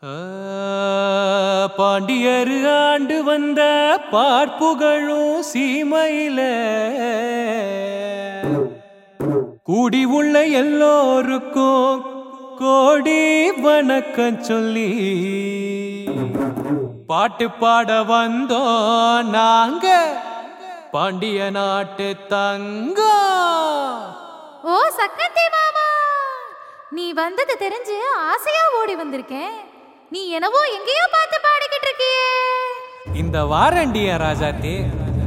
ஆ, பாண்டியர் ஆண்டு வந்த பார்ப்புகழும் சீமையில கூடி உள்ள எல்லோருக்கும் கோடி வணக்கம் சொல்லி பாட்டு பாட வந்தோம் நாங்க பாண்டிய நாட்டு தங்கம் ஓ சக்கந்தி மாமா நீ வந்தது தெரிஞ்சு ஆசையா ஓடி வந்திருக்கேன் நீ என்னவோ எங்கேயோ பார்த்து பாடிக்கிட்டு இருக்கியே இந்த வாரண்டிய ராஜாத்தி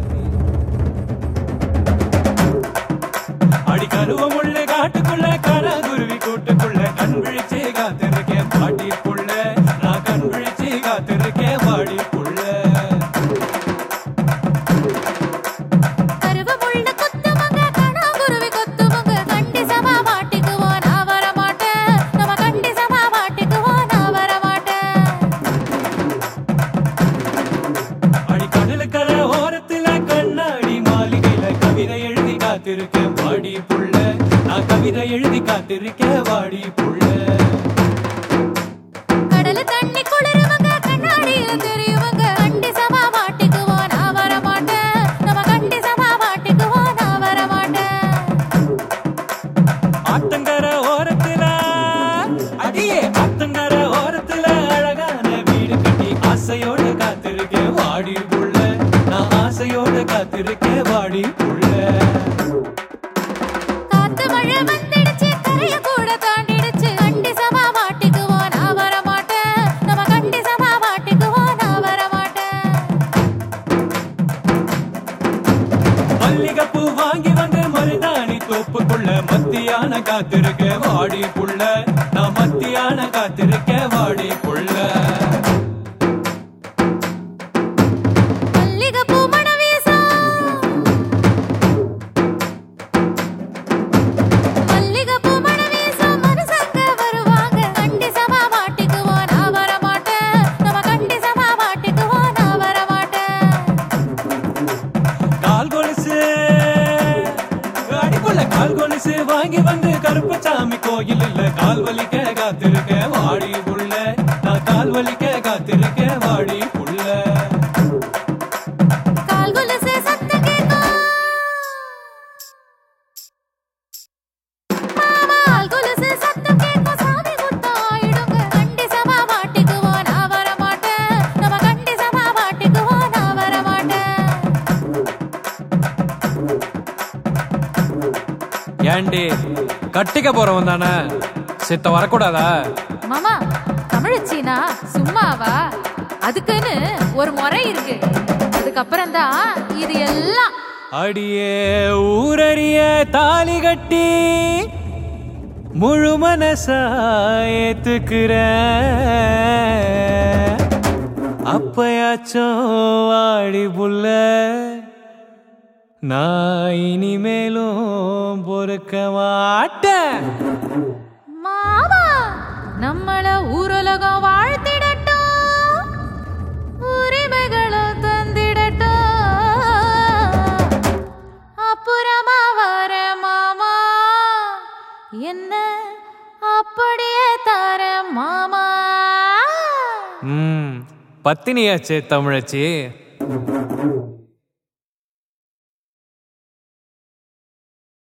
அடி கருவமுள்ள காட்டுக்குள்ள கனகுருவி கூட்டுக்குள்ள கண் விழிச்சு காத்திருக்கேன் பாட்டிக்குள்ள நான் கண் விழிச்சு காத்திருக்கேன் வாடிக்குள்ள கருவமுள்ள கொத்துமங்க கணாங்குருவி கொத்துமங்க கண்டி சமா மாட்டிக்குவோம் நான் வர மாட்டேன் நம்ம கண்டி சமா மாட்டிக்குவோம் நான் வர மாட்டேன் அடி கடலுக்கர ஓரத்துல கண்ணாடி மாளிகையில கவிதை எழுதி காத்திருக்கேன் வாடி புள்ள நான் கவிதை எழுதி காத்திருக்கேன் வாடி புள்ள கடல தண்ணி குளிருவங்க கண்ணாடியில தெரியுவங்க கண்டி சமா மாட்டிக்குவோம் நான் வர மாட்டேன் நம்ம கண்டி சமா மாட்டிக்குவோம் நான் வர மாட்டேன் ஆத்தங்கர ஓரத்துல அடியே ஆத்தங்கர ஓரத்துல அழகான வீடு கட்டி ஆசையோட காத்திருக்கேன் வாடி புள்ள நான் ஆசையோட காத்திருக்கேன் வாடி புள்ள காத்து மழை வந்துடுச்சு கரைய கூட தாண்டிடுச்சு கண்டி சமா மாட்டிக்குவோம் நான் வர மாட்டேன் நம்ம கண்டி சமா மாட்டிக்குவோம் நான் வர மாட்டேன் மல்லிகைப்பூ வாங்கி வந்து மருதாணி தோப்புக்குள்ள மத்தியான காத்திருக்க வாடி புள்ள நான் மத்தியான காத்திருக்க வாடி புள்ள மல்லிகைப்பூ மணம் வீசும். மல்லிகைப்பூ மணம் வீசும் மனுசங்க வருவாங்க. கண்டி சமா மாட்டிக்குவோம், நான் வர மாட்டேன். நம்ம கண்டி சமா மாட்டிக்குவோம், நான் வர மாட்டேன். கால் கொலுசு அடிப்புள்ள கால் கொலுசு வாங்கி வந்து கருப்பசாமி கோயில் இல்ல கால் வலிக்க காத்திருக்க வாடி புள்ள நான் கால் வலிக்க காத்திருக்க வாடி புள்ள கால் கொலுசு சத்தம் கேட்கும். மாமா, கால் கொலுசு சத்தம் கேட்கும். சாமி குத்தம் ஆயிடுங்க. கண்டி சமா மாட்டிக்குவோம், நான் வர மாட்டேன். நம்ம கண்டி சமா மாட்டிக்குவோம், நான் வர மாட்டேன். ஏண்டி கட்டிக்க போறவன் தானே சித்த வரக்கூடாதா மாமா தமிழச்சினா சும்மாவா அதுக்குன்னு ஒரு முறை இருக்கு அதுக்கப்புறம் தான் இது எல்லாம் அடியே ஊரறிய தாலி கட்டி முழு மனசா ஏத்துக்கிற அப்பயாச்சும் வாடி புள்ள நான் இனிமேலும் பொறுக்க மாட்டேன் மாமா நம்மள ஊரலகம் வாழ்த்திடட்டும் உரிமைகளும் தந்திடட்டும் அப்புறமா வர மாமா என்ன அப்படியே தர மாமா ம் பத்தினியாச்சே தமிழச்சி